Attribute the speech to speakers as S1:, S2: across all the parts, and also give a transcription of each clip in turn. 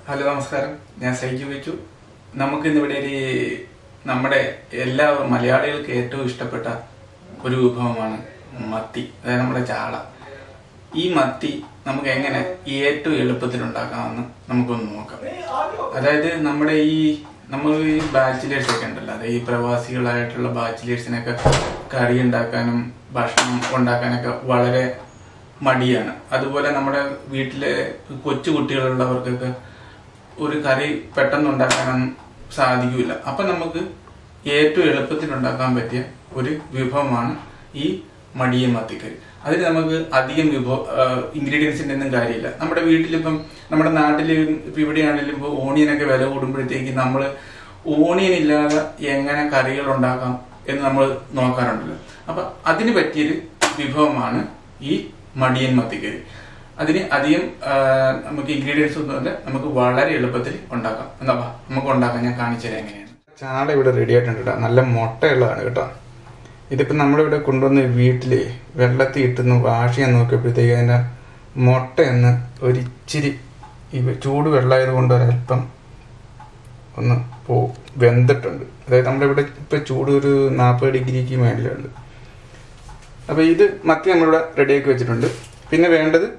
S1: Hello നമസ്കാരം ഞാൻ സൈജു വെച്ചു നമുക്ക് ഇന്നിവിടെ ഒരു നമ്മുടെ എല്ലാ മലയാളികൾക്ക് ഏറ്റവും ഇഷ്ടപ്പെട്ട ഒരു വിഭവമാണ് മത്തി അതായത് നമ്മുടെ ചാള ഈ മത്തി നമുക്ക് എങ്ങനെ ഏറ്റവും എളുപ്പത്തിൽ ഉണ്ടാക്കാമെന്ന് നമുക്കൊന്ന് നോക്കാം അതായത് നമ്മുടെ ഈ നമ്മൾ ഈ ബാച്ചിലേഴ്സ് ഒക്കെ ഉണ്ടല്ലോ അതായത് ഈ പ്രവാസികളായിട്ടുള്ള ബാച്ചിലേഴ്സിനൊക്കെ കറി ഉണ്ടാക്കാനും ഭക്ഷണം ഉണ്ടാക്കാനൊക്കെ വളരെ മടിയാണ് അതുപോലെ നമ്മുടെ വീട്ടിലെ കൊച്ചു കുട്ടികളുള്ളവർക്കൊക്കെ ഒരു കറി പെട്ടെന്ന് ഉണ്ടാക്കാനൊന്നും സാധിക്കില്ല അപ്പൊ നമുക്ക് ഏറ്റവും എളുപ്പത്തിൽ ഉണ്ടാക്കാൻ പറ്റിയ ഒരു വിഭവമാണ് ഈ മടിയ മത്തിക്കറി അതിന് നമുക്ക് അധികം വിഭവ ഇൻഗ്രീഡിയൻസിന്റെ ഒന്നും കാര്യമില്ല നമ്മുടെ വീട്ടിലിപ്പം നമ്മുടെ നാട്ടിൽ ഇപ്പൊ ഇവിടെയാണെങ്കിലും ഇപ്പോൾ ഓണിയനൊക്കെ വില കൂടുമ്പോഴത്തേക്ക് നമ്മൾ ഓണിയൻ ഇല്ലാതെ എങ്ങനെ കറികൾ ഉണ്ടാക്കാം എന്ന് നമ്മൾ നോക്കാറുണ്ടല്ലോ അപ്പൊ അതിന് പറ്റിയൊരു വിഭവമാണ് ഈ മടിയൻ മത്തിക്കറി അതിന് അധികം ആ, നമുക്ക് ഇൻഗ്രീഡിയൻസ് ഒന്നുമില്ല നമുക്ക് വളരെ എളുപ്പത്തിൽ ഉണ്ടാക്കാം എന്നാ വാ, നമുക്ക് ഉണ്ടാക്കാം ഞാൻ കാണിച്ചു തരാം എങ്ങനെയാണ് ചാള ഇവിടെ റെഡി ആയിട്ടുണ്ട് കേട്ടോ നല്ല മുട്ടയുള്ളതാണ് കേട്ടോ ഇതിപ്പോ നമ്മളിവിടെ കൊണ്ടുവന്ന് വീട്ടില് വെള്ളത്തിൽ ഇട്ടുന്ന് വാഷ് ചെയ്യാൻ നോക്കിയപ്പോഴത്തേക്ക് അതിന്റെ മുട്ടയൊന്ന് ഒരിച്ചിരി ഈ ചൂട് വെള്ളമായത് കൊണ്ട് ഒരല്പം ഒന്ന് പോ വെന്തിട്ടുണ്ട് അതായത് നമ്മുടെ ഇവിടെ ഇപ്പൊ ചൂട് ഒരു നാൽപ്പത് ഡിഗ്രിക്ക് മേളിലുണ്ട് അപ്പൊ ഇത് മത്തി നമ്മളിവിടെ റെഡിയാക്കി വെച്ചിട്ടുണ്ട് പിന്നെ വേണ്ടത്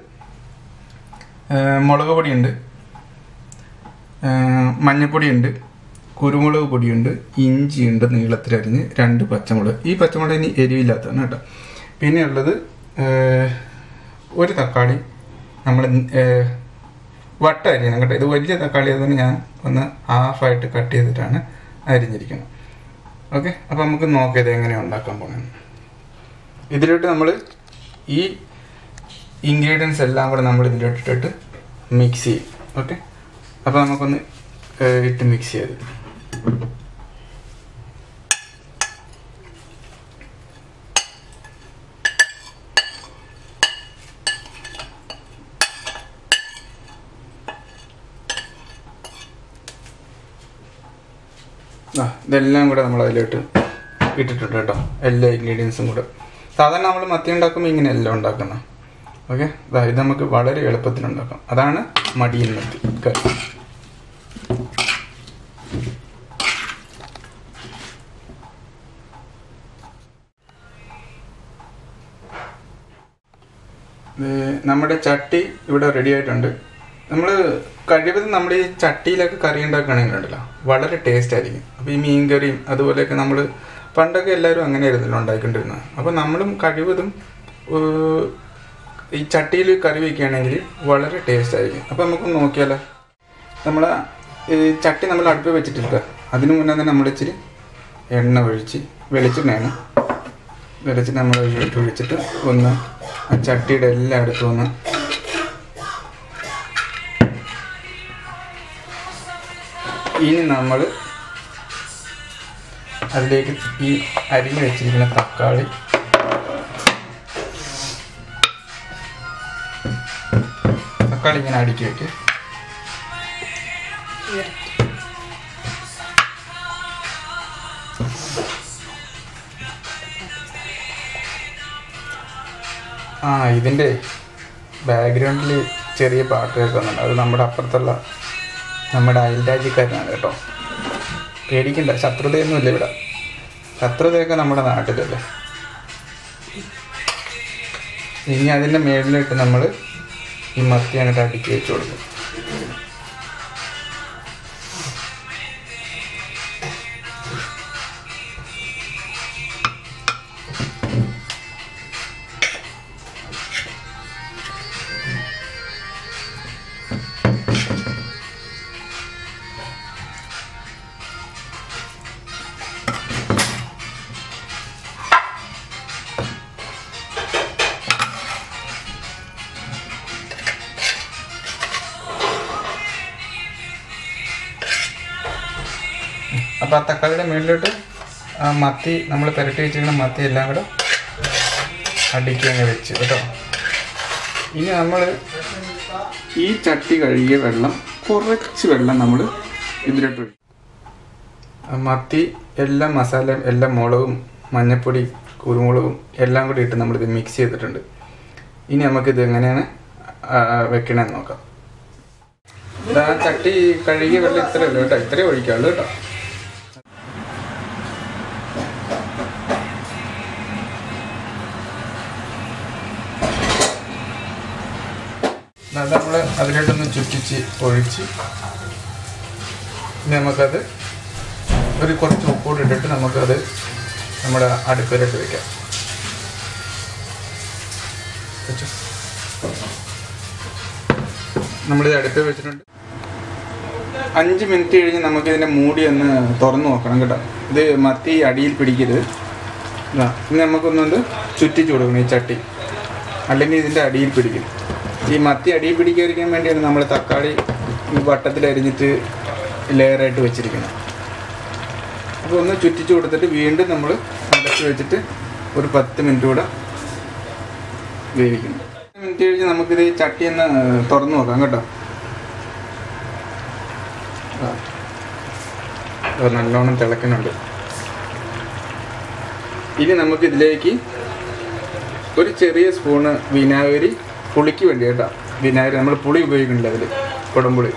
S1: ആ, മുളക് പൊടിയുണ്ട് ആ, മഞ്ഞപ്പൊടിയുണ്ട് കുരുമുളക് പൊടിയുണ്ട് ഇഞ്ചിയുണ്ട് നീളത്തിലരിഞ്ഞ് രണ്ട് പച്ചമുളക് ഈ പച്ചമുളക് ഇനി എരിവില്ലാത്തതാണ് കേട്ടോ പിന്നെ ഉള്ളത് ആ, ഒരു തക്കാളി നമ്മൾ വട്ട അരിയണം കേട്ടോ ഇത് വലിയ തക്കാളി അതുകൊണ്ട് ഞാൻ ഒന്ന് ഹാഫായിട്ട് കട്ട് ചെയ്തിട്ടാണ് അരിഞ്ഞിരിക്കുന്നത് ഓക്കെ അപ്പം നമുക്ക് നോക്കാം ഇത് എങ്ങനെയാണ് ഉണ്ടാക്കാൻ പോകുന്നത് ഇതിലോട്ട് നമ്മൾ ഈ ഇൻഗ്രീഡിയൻസ് എല്ലാം കൂടെ നമ്മൾ ഇതിലോട്ടിട്ട് മിക്സ് ചെയ്യും ഓക്കെ അപ്പോൾ നമുക്കൊന്ന് ഏഹ്, ഇട്ട് മിക്സ് ചെയ്ത് ആ ഇതെല്ലാം കൂടെ നമ്മൾ അതിലോട്ട് ഇട്ടിട്ടുണ്ട് കേട്ടോ എല്ലാ ഇൻഗ്രീഡിയൻസും കൂടെ സാധാരണ നമ്മൾ മത്തി ഉണ്ടാക്കുമ്പോൾ ഇങ്ങനെ എല്ലാം ഉണ്ടാക്കുന്നത് ഓക്കെ ഇത് നമുക്ക് വളരെ എളുപ്പത്തിൽ ഉണ്ടാക്കാം അതാണ് മടിയൻ മത്തി കറി ഇത് നമ്മുടെ ചട്ടി ഇവിടെ റെഡി ആയിട്ടുണ്ട് നമ്മൾ കഴിവതും നമ്മൾ ഈ ചട്ടിയിലൊക്കെ കറി ഉണ്ടാക്കുകയാണെങ്കിലുണ്ടല്ലോ വളരെ ടേസ്റ്റ് ആയിരിക്കും അപ്പോൾ ഈ മീൻ കറിയും അതുപോലെയൊക്കെ നമ്മൾ പണ്ടൊക്കെ എല്ലാവരും അങ്ങനെയായിരുന്നല്ലോ ഉണ്ടാക്കിക്കൊണ്ടിരുന്നത് അപ്പോൾ നമ്മളും കഴിവതും ഏഹ്, ഈ ചട്ടിയിൽ കറി വയ്ക്കുകയാണെങ്കിൽ വളരെ ടേസ്റ്റ് ആയിരിക്കും അപ്പോൾ നമുക്ക് നോക്കിയാലോ നമ്മൾ ഈ ചട്ടി നമ്മൾ അടുപ്പ് വെച്ചിട്ടില്ല അതിനു മുന്നേ തന്നെ നമ്മൾ ഇച്ചിരി എണ്ണ ഒഴിച്ച് വെളിച്ചെണ്ണയാണ് വെളിച്ചെണ്ണ നമ്മൾ ഒഴിച്ചിട്ട് ഒഴിച്ചിട്ട് ഒന്ന് ആ ചട്ടിയുടെ എല്ലായിടത്തും ഒന്ന് ഇനി നമ്മൾ അതിലേക്ക് ഈ അരിഞ്ഞ് വെച്ചിരിക്കുന്ന തക്കാളി തക്കാളി ഇങ്ങനെ അടുക്കി വെക്ക് ആ ഇതിൻ്റെ ബാക്ക്ഗ്രൗണ്ടിൽ ചെറിയ പാട്ട് കേൾക്കുന്നുണ്ട് അത് നമ്മുടെ അപ്പുറത്തുള്ള നമ്മുടെ അയൽരാജ്യക്കാരനാണ് കേട്ടോ പേടിക്കണ്ട ശത്രുതയൊന്നുമില്ല ഇവിടെ ശത്രുതയൊക്കെ നമ്മുടെ നാട്ടിലല്ലേ ഇനി അതിൻ്റെ മേളിലിട്ട് നമ്മൾ ഈ മത്തി അങ്ങോട്ട് അടുക്കി വെച്ച് കൊടുക്കും അപ്പോൾ ആ തക്കാളിയുടെ മുകളിലോട്ട് ആ മത്തി നമ്മൾ പുരട്ടി വെച്ചിരിക്കുന്ന മത്തി എല്ലാം കൂടെ അടുക്കി അങ്ങ് വെച്ച് കേട്ടോ ഇനി നമ്മൾ ഈ ചട്ടി കഴുകിയ വെള്ളം കുറച്ച് വെള്ളം നമ്മൾ ഇതിലോട്ട് ഒഴിക്കും ആ മത്തി എല്ലാ മസാലയും എല്ലാ മുളകും മഞ്ഞപ്പൊടി കുരുമുളകും എല്ലാം കൂടി ഇട്ട് നമ്മളിത് മിക്സ് ചെയ്തിട്ടുണ്ട് ഇനി നമുക്കിത് എങ്ങനെയാണ് ആ, വെക്കണമെന്ന് നോക്കാം ഇതാ ചട്ടി കഴുകിയ വെള്ളം ഇത്രയല്ലോ കേട്ടോ ഇത്രയും ഒഴിക്കാവുള്ളൂ കേട്ടോ അത് നമ്മൾ അതിലോട്ടൊന്ന് ചുറ്റിച്ച് ഒഴിച്ച് ഇനി നമുക്കത് ഒരു കുറച്ച് ഉപ്പോട് ഇട്ടിട്ട് നമുക്കത് നമ്മുടെ അടുപ്പിലോട്ട് വെക്കാം വെച്ചോ. നമ്മളിത് അടുത്ത് വെച്ചിട്ടുണ്ട് അഞ്ച് മിനിറ്റ് കഴിഞ്ഞ് നമുക്ക് ഇതിൻ്റെ മൂടി ഒന്ന് തുറന്നു നോക്കണം കേട്ടോ ഇത് മത്തി അടിയിൽ പിടിക്കരുത് ഇതാ ഇനി നമുക്കൊന്നുകൊണ്ട് ചുറ്റിച്ച് കൊടുക്കണം ഈ ചട്ടി അല്ലെങ്കിൽ ഇതിൻ്റെ അടിയിൽ പിടിക്കും ഈ മത്തി അടിയിൽ പിടിക്കാതിരിക്കാൻ വേണ്ടിയാണ് നമ്മൾ തക്കാളി ഈ വട്ടത്തിൽ അരിഞ്ഞിട്ട് ലെയറായിട്ട് വെച്ചിരിക്കുന്നത് അപ്പോൾ ഒന്ന് ചുറ്റിച്ച് കൊടുത്തിട്ട് വീണ്ടും നമ്മൾ അടച്ച് വെച്ചിട്ട് ഒരു പത്ത് മിനിറ്റ് കൂടെ വേവിക്കണം പത്ത് മിനിറ്റ് കഴിഞ്ഞ് നമുക്കിത് ഈ ചട്ടി ഒന്ന് തുറന്നു നോക്കാം കേട്ടോ ആ. അത് നല്ലോണം തിളക്കുന്നുണ്ട് ഇനി നമുക്ക് ഇതിലേക്ക് ഒരു ചെറിയ സ്പൂണ് വിനാഗിരി പുളിക്ക് വേണ്ടി കേട്ടോ വിനാഗിരി നമ്മൾ പുളി ഉപയോഗിക്കുന്നില്ല അതിൽ കുടംപുളി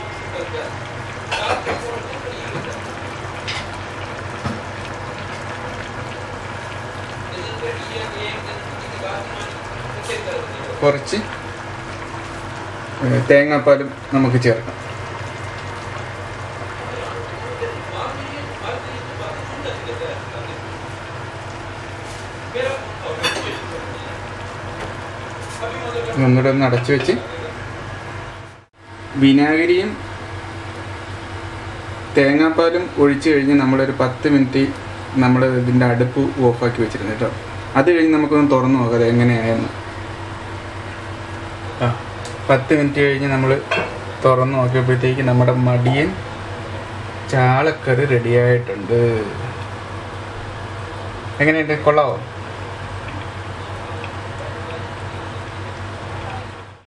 S1: കുറച്ച് ഏ, തേങ്ങാപ്പാലും നമുക്ക് ചേർക്കാം ഒന്നുകൂടെ ഒന്ന് അടച്ചു വെച്ച് വിനാഗിരിയും തേങ്ങാപ്പാലും ഒഴിച്ചു കഴിഞ്ഞ് നമ്മളൊരു പത്ത് മിനിറ്റ് നമ്മൾ ഇതിൻ്റെ അടുപ്പ് ഓഫാക്കി വെച്ചിരുന്നു കേട്ടോ അത് കഴിഞ്ഞ് നമുക്കൊന്ന് തുറന്നു നോക്കാം അത് എങ്ങനെയായെന്ന് ആ പത്ത് മിനിറ്റ് കഴിഞ്ഞ് നമ്മൾ തുറന്നു നോക്കിയപ്പോഴത്തേക്ക് നമ്മുടെ മടിയൻ ചാളക്കറി റെഡിയായിട്ടുണ്ട് എങ്ങനെയുണ്ട് കൊള്ളാവോ